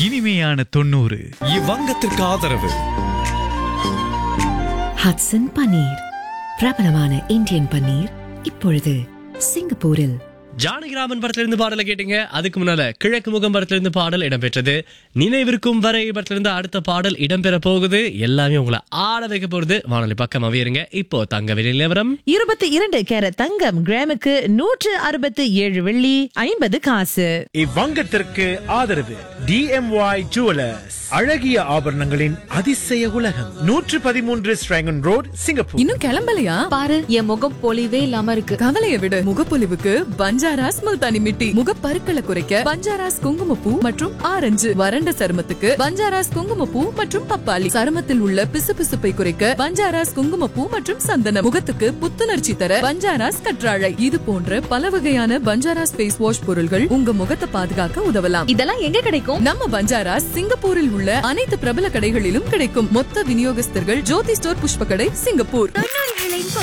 இனிமையான தொண்ணூறு இவ்வங்கத்திற்கு ஆதரவு ஹட்சன் பன்னீர் பிரபலமான இந்தியன் பன்னீர் இப்பொழுது சிங்கப்பூரில் ஜானகிராமன் படத்திலிருந்து பாடலை கேட்டீங்க அதுக்கு முன்னால கிழக்கு முகம் படத்திலிருந்து பாடல் இடம்பெற்றது நினைவிற்கும் வரை படத்திலிருந்து அடுத்த பாடல் இடம்பெற போகுது எல்லாமே உங்களை ஆட வைக்க போறது வானொலி பக்கமாவே இருங்க இப்போ தங்க விலை நிலவரம் இருபத்தி இரண்டு கேரட் தங்கம் கிராமுக்கு நூற்று அறுபத்தி ஏழு வெள்ளி ஐம்பது காசு இவ்வங்கத்திற்கு ஆதரவு டிஎம்ஒய் ஜுவலர்ஸ் அழகிய ஆபரணங்களின் அதிசய உலகம் நூற்று பதிமூன்று ஸ்ட்ராங்கன் ரோட் சிங்கப்பூர் இன்னும் கிளம்பலையா பாரு என் முகம் பொலிவே இல்லாம இருக்கு கவலைய விடு முகப்பொலிவுக்கு பஞ்சாராஸ் முல்தானி மிட்டி முகப்பருக்களை குறைக்க பஞ்சாராஸ் குங்குமப்பூ மற்றும் ஆரஞ்சு வறண்ட சருமத்துக்கு பஞ்சாராஸ் குங்குமப்பூ மற்றும் பப்பாளி சருமத்தில் உள்ள பிசுபிசுப்பை குறைக்க பஞ்சாராஸ் குங்குமப்பூ மற்றும் சந்தனம் முகத்துக்கு புத்துணர்ச்சி தர பஞ்சாராஸ் கற்றாழை இது போன்ற பல வகையான பஞ்சாராஸ் ஃபேஸ் வாஷ் பொருள்கள் உங்க முகத்தை பாதுகாக்க உதவலாம் இதெல்லாம் எங்க கிடைக்கும் நம்ம பஞ்சாராஸ் சிங்கப்பூரில் உள்ள அனைத்து பிரபல கடைகளிலும் கிடைக்கும் மொத்த விநியோகஸ்தர்கள் ஜோதி ஸ்டோர் புஷ்ப கடை சிங்கப்பூர்